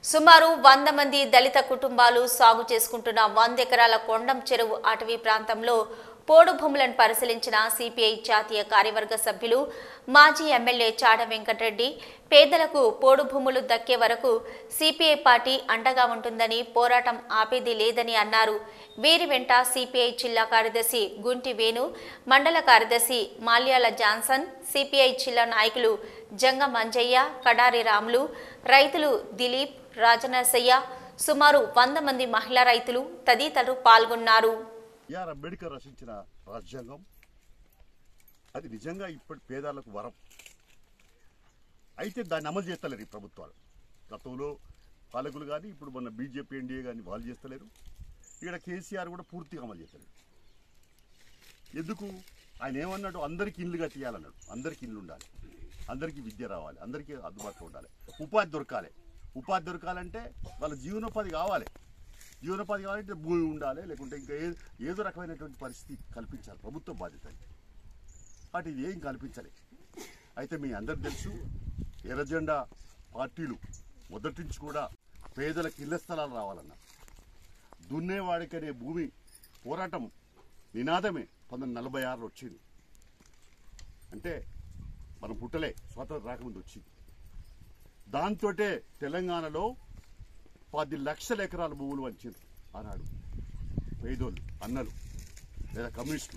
సుమారు వంద మంది దళిత కుటుంబాలు సాగు చేసుకుంటున్న వంద ఎకరాల కొండం చెరువు అటవీ ప్రాంతంలో పోడు భూములను పరిశీలించిన సిపిఐ జాతీయ కార్యవర్గ సభ్యులు మాజీ ఎమ్మెల్యే చాడ వెంకటరెడ్డి పేదలకు పోడు భూములు దక్కే వరకు సిపిఐ పార్టీ అండగా ఉంటుందని పోరాటం ఆపేది లేదని అన్నారు వీరి వెంట సిపిఐ జిల్లా కార్యదర్శి గుంటి వేణు మండల కార్యదర్శి మాల్యాల జాన్సన్ సిపిఐ జిల్లా నాయకులు జంగ మంజయ్య కడారి రాములు రైతులు దిలీప్ రాజనరసయ్య సుమారు వంద మంది మహిళా రైతులు తదితరులు పాల్గొన్నారు బిఆర్ అంబేద్కర్ రచించిన రాజ్యాంగం అది నిజంగా ఇప్పటి పేదలకు వరం అయితే దాన్ని అమలు చేస్తలేరు ఈ ప్రభుత్వాలు గతంలో పాలకులు కానీ ఇప్పుడు మన బీజేపీ ఎన్డీఏ కానీ వాళ్ళు చేస్తలేరు ఇక్కడ కేసీఆర్ కూడా పూర్తిగా అమలు చేస్తలేరు ఎందుకు ఆయన ఏమన్నాడు అందరికీ ఇల్లు కట్టియాలన్నాడు అందరికీ ఇల్లు ఉండాలి అందరికీ విద్య రావాలి అందరికీ అందుబాటులో ఉండాలి ఉపాధి దొరకాలి ఉపాధి దొరకాలంటే వాళ్ళ జీవనోపాధి కావాలి జీవనోపాధి కావాలంటే భూమి ఉండాలి లేకుంటే ఇంకా ఏ ఏదో రకమైనటువంటి పరిస్థితి కల్పించాలి ప్రభుత్వ బాధ్యత అది. అటు ఇది ఏం కల్పించాలి అయితే మీ అందరికి తెలుసు ఎర్రజెండా పార్టీలు మొదటి నుంచి కూడా పేదలకు ఇళ్ల స్థలాలు రావాలన్నారు దున్నేవాడికనే భూమి పోరాటం నినాదమే పంతొమ్మిది నలభై ఆరులో వచ్చింది అంటే మనం పుట్టలే స్వాతంత్రం రాకముందు వచ్చింది దాంతోటే తెలంగాణలో పది లక్షల ఎకరాల భూములు వంచింది ఆనాడు పేదోళ్ళు అన్నలు లేదా కమ్యూనిస్టులు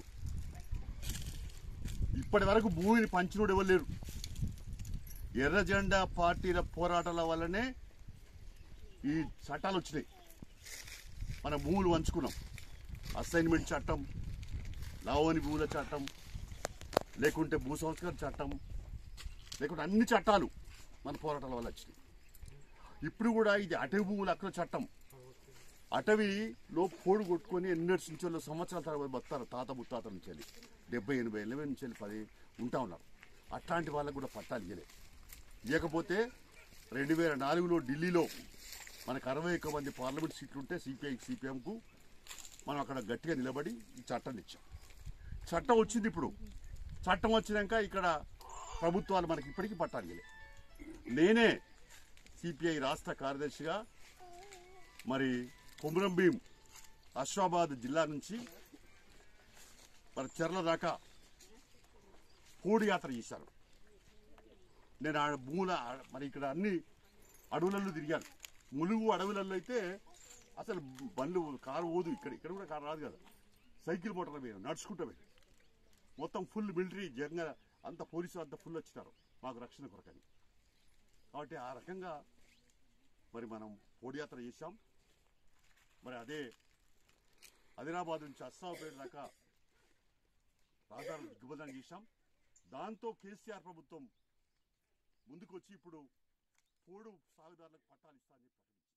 ఇప్పటి వరకు భూమిని పంచినోడు ఎవరు లేరు ఎర్ర జెండా పార్టీల పోరాటాల వల్లనే ఈ చట్టాలు వచ్చినాయి మన భూములు వంచుకున్నాం అసైన్మెంట్ చట్టం లావోని భూముల చట్టం లేకుంటే భూ సంస్కరణ చట్టం లేకుంటే అన్ని చట్టాలు మన పోరాటాల వల్ల వచ్చినాయి ఇప్పుడు కూడా ఇది అటవీ భూముల హక్కుల చట్టం అటవీలో పోడు కొట్టుకొని ఎన్నటి నుంచి సంవత్సరాల తర్వాత బతారు తాత ముత్తాత నుంచి వెళ్ళి డెబ్బై ఎనభై ఎనభై నుంచి వెళ్ళి పది ఉంటా ఉన్నారు అట్లాంటి వాళ్ళకు కూడా పట్టాలు ఇవ్వలే ఇవ్వకపోతే రెండు వేల నాలుగులో ఢిల్లీలో మనకు అరవై ఒక్క మంది పార్లమెంట్ సీట్లు ఉంటే సిపిఐ సిపిఎంకు మనం అక్కడ గట్టిగా నిలబడి ఈ చట్టాన్ని ఇచ్చాం చట్టం వచ్చింది ఇప్పుడు చట్టం వచ్చినాక ఇక్కడ ప్రభుత్వాలు మనకి ఇప్పటికీ పట్టాలు ఇవ్వలే నేనే సిపిఐ రాష్ట్ర కార్యదర్శిగా మరి కొమురం భీం అశ్వాబాద్ జిల్లా నుంచి మరి చెర్ల దాకా పూడి యాత్ర చేశాను నేను ఆ భూముల మరి ఇక్కడ అన్ని అడవులలో తిరిగాను ములుగు అడవులలో అయితే అసలు బండ్లు కారు పోదు ఇక్కడ ఇక్కడ కూడా కారు రాదు కదా సైకిల్ మోటార్ల మీద నడుచుకుంటూ పోయి. మొత్తం ఫుల్ మిలిటరీ జంగ అంత పోలీసులు అంత ఫుల్ వచ్చినారు మాకు రక్షణ కొరకని కాబట్టి ఆ రకంగా మరి మనం పోడియాత్ర చేశాం మరి అదే ఆదిలాబాద్ నుంచి అస్సాంపేట దాకా రహదారులు దిగ్బంధనం చేశాం దాంతో కేసీఆర్ ప్రభుత్వం ముందుకొచ్చి ఇప్పుడు పోడు సాగుదారులకు పట్టాలు ఇస్తా అని చెప్పి ప్రకటించింది